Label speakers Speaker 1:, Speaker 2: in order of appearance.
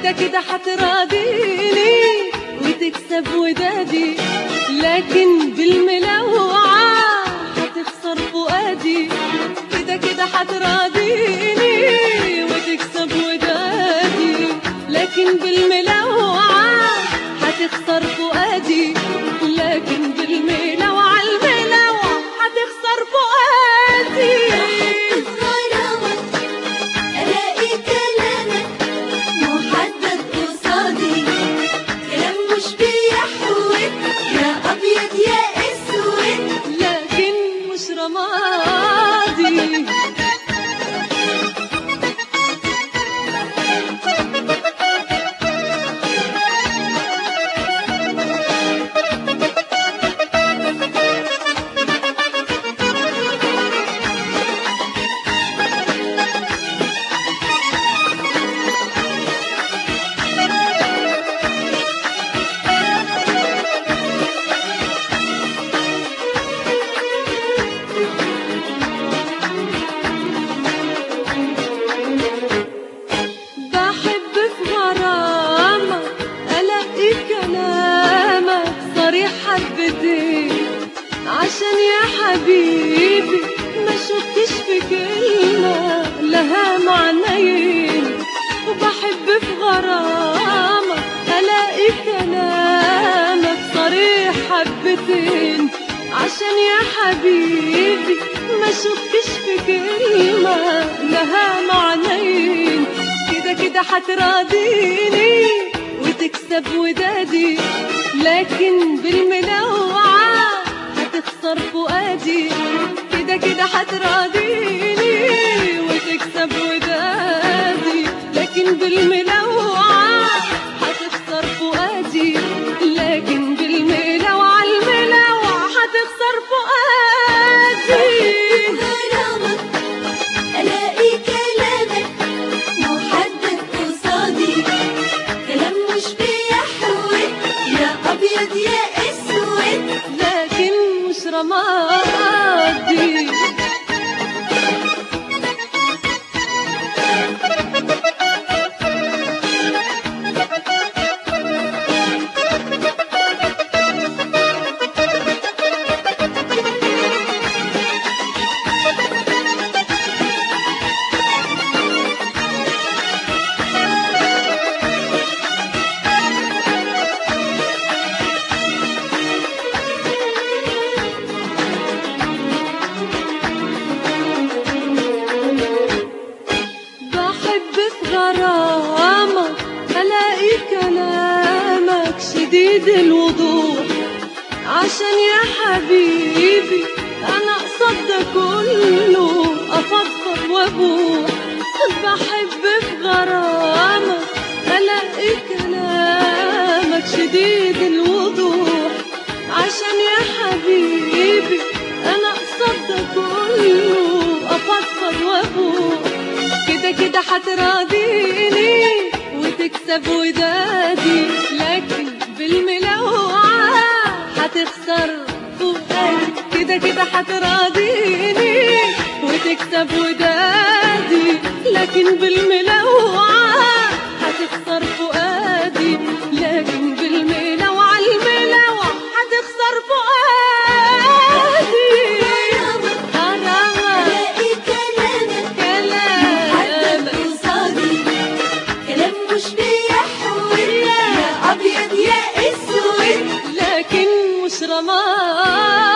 Speaker 1: كده كده هتراضيني وتكسب ودادي لكن بالملوعة هتخسر فؤادي كده كده هتراضيني وتكسب ودادي لكن بالملوعة هتخسر فؤادي لكن بالملوعة الملوعة هتخسر فؤادي
Speaker 2: غرامك ألاقي كلامك محدد قصادي كلام مش بيحود يا أبيض يا أسود
Speaker 1: لكن مش رمادي بحب في غرامك ألاقي كلامك صريح حبتين عشان يا حبيبي ما شفتش في كلمة لها معنيين وبحب في غرامك ألاقي كلامك صريح حبتين عشان يا حبيبي ما شفتش في كلمة لها معنيين كده كده هتراضيني وتكسب ودادي لكن بالملوعة هتخسر فؤادي كده كده هتراضيني وتكسب ودادي لكن بالملوعة هتخسر فؤادي لكن بالملوعة الملوعة هتخسر فؤادي
Speaker 2: غرامك ألاقي كلامك محدد قصادي كلام مش بيحود يا أبيض يا أسود
Speaker 1: لكن مش رمادي بحب في غرامك ألاقي كلامك شديد الوضوح عشان يا حبيبي أنا قصد ده كله أفضفض وأبوح بحب في غرامك ألاقي كلامك شديد الوضوح عشان يا حبيبي أنا قصد ده كله أفضفض وأبوح كده كده هتراضيني وتكسب ودادي لكن بالملوعة هتخسر فؤادي كده كده هتراضيني وتكسب ودادي لكن بالملوعة هتخسر فؤادي لكن بالملوعة الملوعة هتخسر فؤادي غرامك
Speaker 2: ألاقي كلامك محدد
Speaker 1: كلامك
Speaker 2: قصادي كلام مش بيحود يا أبيض يا أسود
Speaker 1: لكن مش رماد